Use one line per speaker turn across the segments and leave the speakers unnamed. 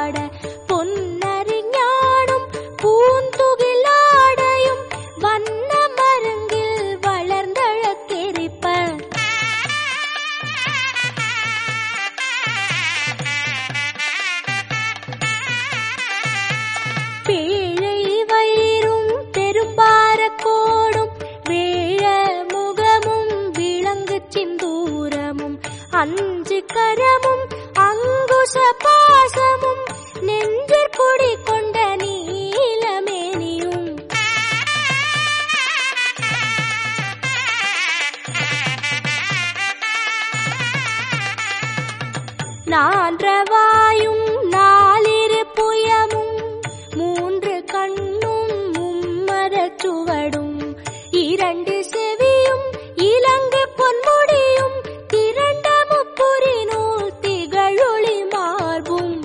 பாட பொன்னறிஞானும் பூந்துகிலாடையும் வண்ண மருங்கில் வளர்ந்தழக்கெரிப்ப பேழை வயிறும் பெரும்பார கோடும் வேழ முகமும் விளங்கு சிந்தூரமும் அஞ்சு கரமும் அங்குச பாசமும் நெஞ்சிற் குடி கொண்ட நீலமேனியும் நான்றவாயும் நாலிரு புயமும் மூன்று கண்ணும் மும்மரச் சுவடும் இரண்டு செவியும் இலங்கு பொன்முடியும் திரண்ட முப்புரி நூல் திகழொளி மார்பும்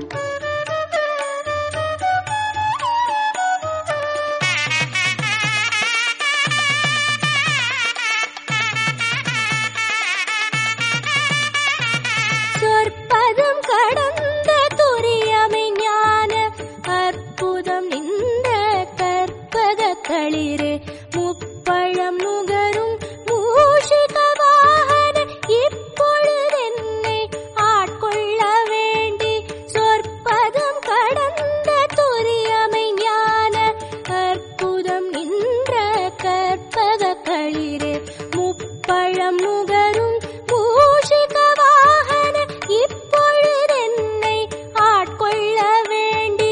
சொற்பதம் கடந்த துரியமை ஞான அற்புதம் இந்த கற்பக களிரே முப்பழம் நுகரும் மூஷிக வாகன இப்பொழுதென்னை ஆட்கொள்ள வேண்டி சொற்பதம் கடந்த துரியமை ஞான அற்புதம் நின்ற கற்பக களிரே முப்பழம் நுகரும் மூஷிக வாகன இப்பொழுதென்னை ஆட்கொள்ள வேண்டி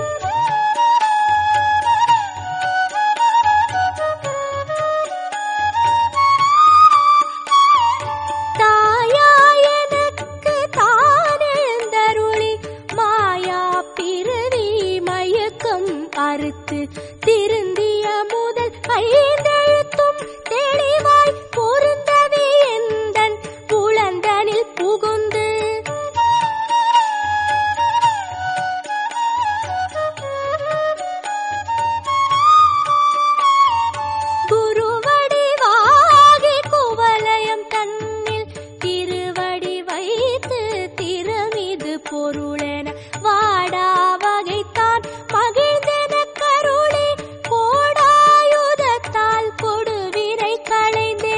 தாயா எனக்கு தானெழுந்தருளி மாயா பிறவி மயக்கம் அறுத்து திருந்திய முதல் ஐந்தெழுத்தும் தெளிவாய் பொருந்தவி எந்தன் புலந்தனில் புகுந்து குருவடிவாகி குவலயம் தன்னில் திருவடி வைத்து திறமிது பொருளென வாடா வகைத்தான் மகிழ்ந்தென கருளி கோடாயுதத்தால் கொடுவினை களைந்தே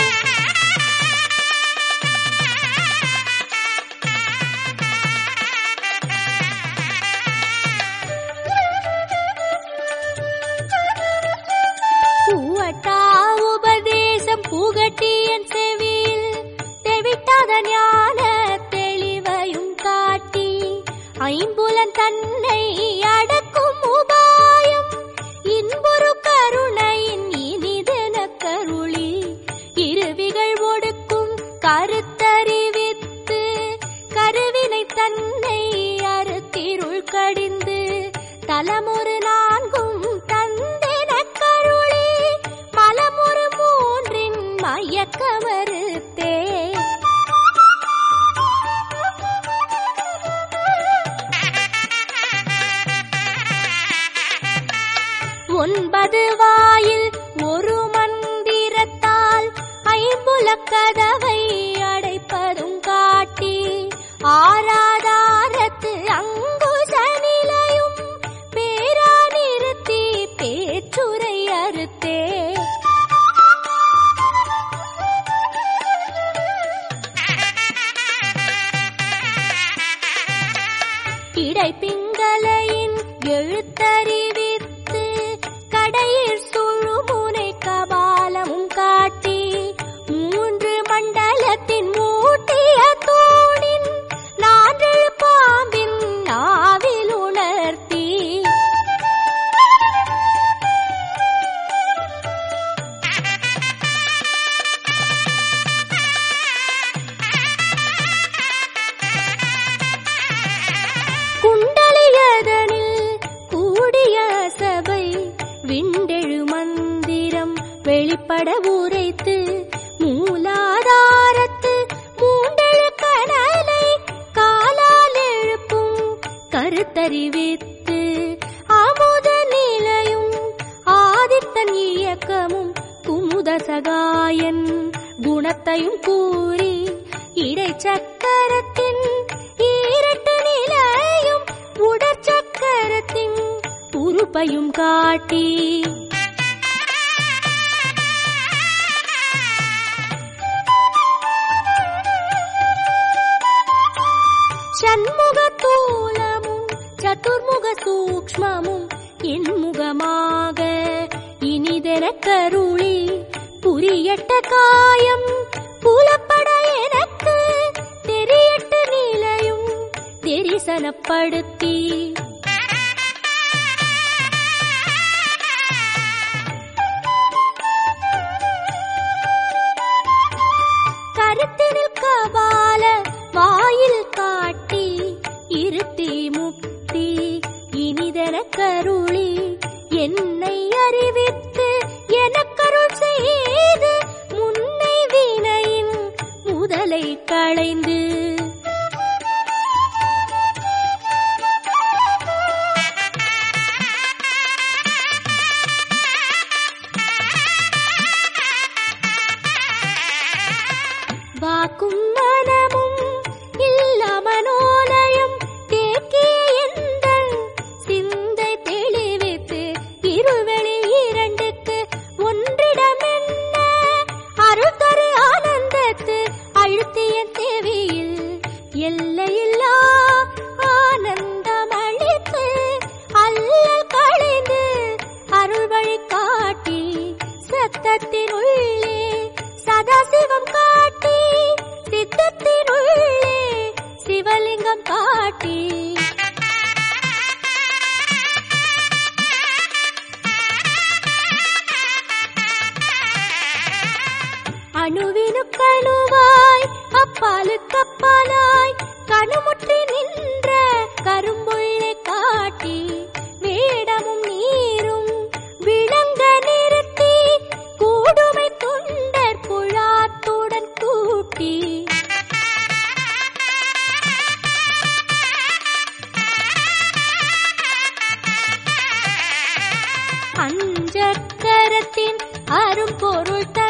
பூவட்டா உபதேசம் புகட்டியன் செவியில் தெவிட்டாத ஞான தெளிவையும் காட்டி ஐம்புலன் தன்னை அடக்கும் உபாயம் இன்புறு கருணையின் இனிதென கருளி இருவிகள் ஒடுக்கும் கருத்தறிவித்து கருவினை தன்னை அறுத்திருள் கடிந்து தலமுறு நான்கும் தந்தென கருளி மலமுறு மூன்றின் மயக்கமறுத்தே ஒன்பது வாயில் ஒரு மந்திரத்தால் ஐம்புலக்கதவை அடைப்பதும் காட்டி ஆராதாரத்து அங்குச நிலையும் பேரா நிறுத்தி பேச்சுரை அறுத்தே இடைப்பிங்களையின் எழுத்தறிவித்து கடையில் சுழுமுனை கபாலமும் காட்டி மூன்று மண்டலத்தின் மூட்டிய தூணின் நான்கு பாம்பின் நாவில் உணர்த்தி குண்டலியதனில் கூடிய சபை விண்டெழு மந்திரம் வெளிப்பட உரைத்து மூலாதாரத்து மூண்டெழு கனலை காலால் எழுப்பும் கருத்தறிவித்து அமுத நிலையும் ஆதித்தன் இயக்கமும் குமுத சகாயன் குணத்தையும் கூறி இடைச்சக்கரத்தின் ஈரட்டு நிலையும் உட உறுப்பையும் காட்டி ஷண்முக தூலமும் சதுர்முக சூக்ஷ்மமும் என் முகமாக இனிதென கருளி புரியட்ட காயம் புலப்பட எனக்கு தெரியட்ட நிலையும் தெரிசனப்படுத்தி கருத்தினில் கபால வாயில் காட்டி இருத்தி முக்தி இனிதென கருளி என்னை அறிவித்து எனக்கருள் செய்து முன்னை வினையின் முதலை களைந்து வாக்கும் மனமும் இல்ல மனோலயம் தேக்கிய எந்தன் சிந்தை தெளிவித்து இருவெளி இரண்டுக்கு ஒன்றிடமென்ன அருள் தரு ஆனந்தத்து அழுத்திய தேவியில் எல்லையில்லா ஆனந்தம் அளித்து அல்லல் களைந்து அருள் வழி காட்டி சத்தத்தின் உள்ளே சதாசிவம் காட்டி சித்தத்தின் உள்ளே சிவலிங்கம் காட்டி அணுவினுக்கணுவாய் அப்பாலுக்கப்பாலாய் கணுமுற்றி நின்ற கரும்புள்ளை காட்டி வேடமும் நீரும் விளங்க நிறுத்தி கூடுமை துண்டர் குழாத்துடன் கூட்டி அஞ்சக்கரத்தின் அரும்பொருள்